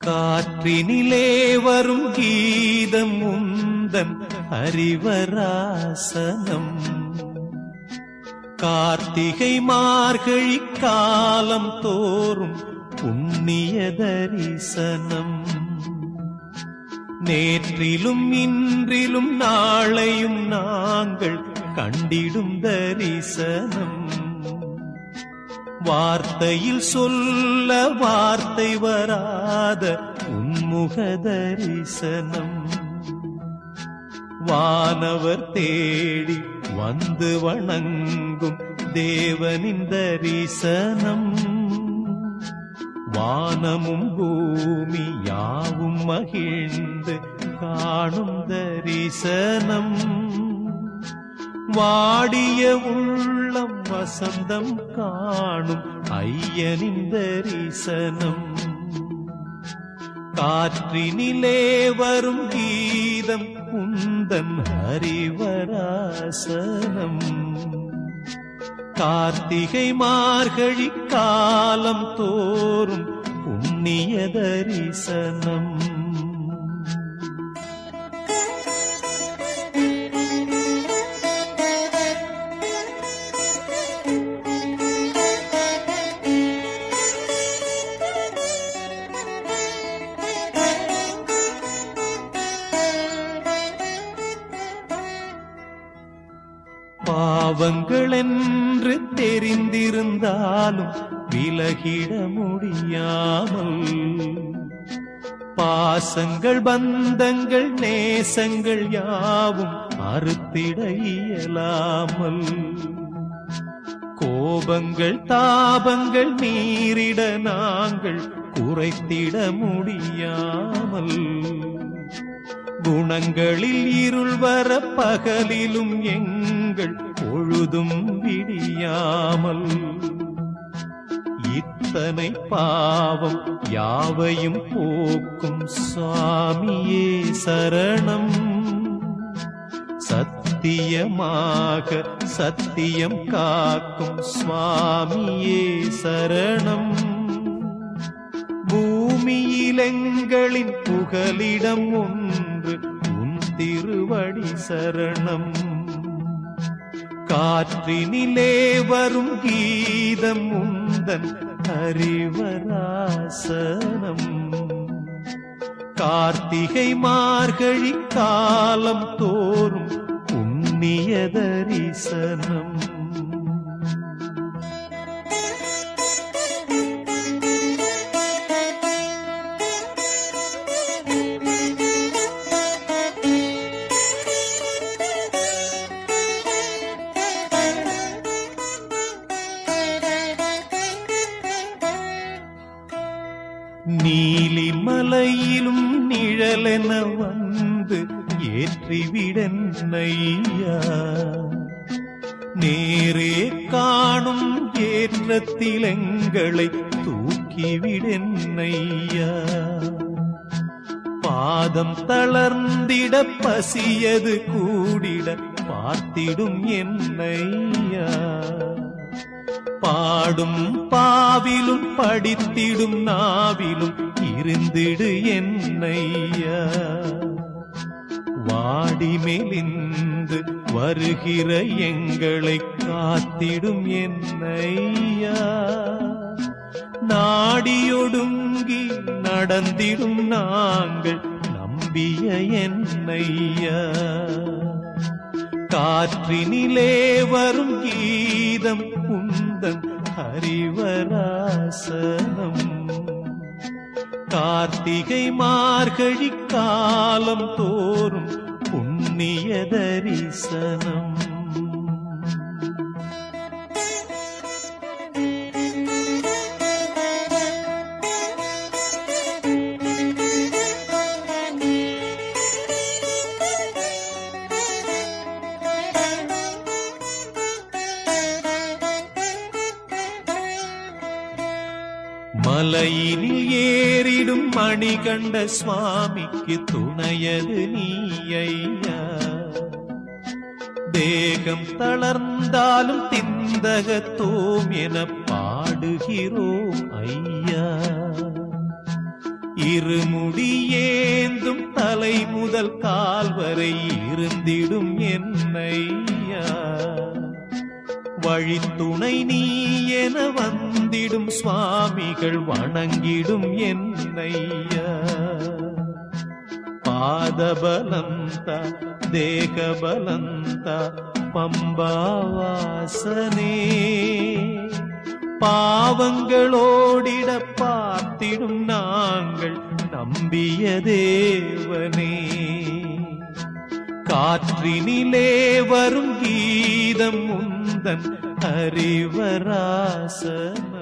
காற்றினிலே வரும் கீதம் உந்தன் அறிவராசனம் கார்த்திகை மார்கழி காலம் தோறும் புண்ணிய தரிசனம் நேற்றிலும் இன்றிலும் நாளையும் நாங்கள் கண்டிடும் தரிசனம் வார்த்தையில் சொல்ல வார்த்தை வராத உன்முக தரிசனம் வானவர் தேடி வந்து வணங்கும் தேவனின் தரிசனம் வானமும் பூமி யாவும் மகிழ்ந்து காணும் தரிசனம் வாடிய உள்ளம் வசந்தம் காணும் ஐயனின் தரிசனம் காற்றினிலே வரும் கீதம் குந்தன் ஹரிவராசனம் கார்த்திகை மார்கழி காலம் தோறும் புண்ணிய தரிசனம் பாவங்கள் என்று தெரிந்திருந்தாலும் விலகிட முடியாமல் பாசங்கள் பந்தங்கள் நேசங்கள் யாவும் அறுத்திட இயலாமல் கோபங்கள் தாபங்கள் நீரிட நாங்கள் குறைத்திட முடியாமல் குணங்களில் இருள் வர பகலிலும் எங்கள் பொழுதும் விடியாமல் இத்தனை பாவம் யாவையும் போக்கும் சுவாமியே சரணம் சத்தியமாக சத்தியம் காக்கும் சுவாமியே சரணம் பூமியில் எங்களின் புகலிடம் ஒன்று உன் திருவடி சரணம் காற்றினிலே வரும் கீதம் உந்தன் அறிவராசனம் கார்த்திகை மார்கழி காலம் தோறும் புண்ணிய தரிசனம் நீலிமலையிலும் நிழலென வந்து ஏற்றிவிடன்னையா நேரே காணும் ஏற்றத்தில் எங்களை தூக்கிவிடன்னையா பாதம் தளர்ந்திட பசியது கூடிட பார்த்திடும் என்னையா பாடும் பாவிலும் படித்திடும் நாவிலும் இருந்திடு என்னையா வாடி மெலிந்து வருகிற எங்களை காத்திடும் என்னையா நாடியொடுங்கி நடந்திடும் நாங்கள் நம்பிய என்னையா காற்றினிலே வரும் கீதம் குந்தன் ஹரிவராசனம் கார்த்திகை மார்கழி காலம் தோறும் புண்ணிய தரிசனம் மலையினில் ஏறிடும் மணிகண்ட சுவாமிக்கு துணையது நீ ஐயா தேகம் தளர்ந்தாலும் திந்தகத்தோம் என பாடுகிறோம் ஐயா இருமுடி ஏந்தும் தலை முதல் கால் வரை இருந்திடும் என்னையா வழித்துணை நீ என வந்திடும் சுவாமிகள் வணங்கிடும் என்னையா ಪಾದಬಲಂತ ದೇಹಬಲಂತ பம்பாவாசனே பாவங்களோடிட பார்த்திடும் நாங்கள் நம்பிய தேவனே காற்றினிலே வரும் கீதம் உந்தன் அறிவராசன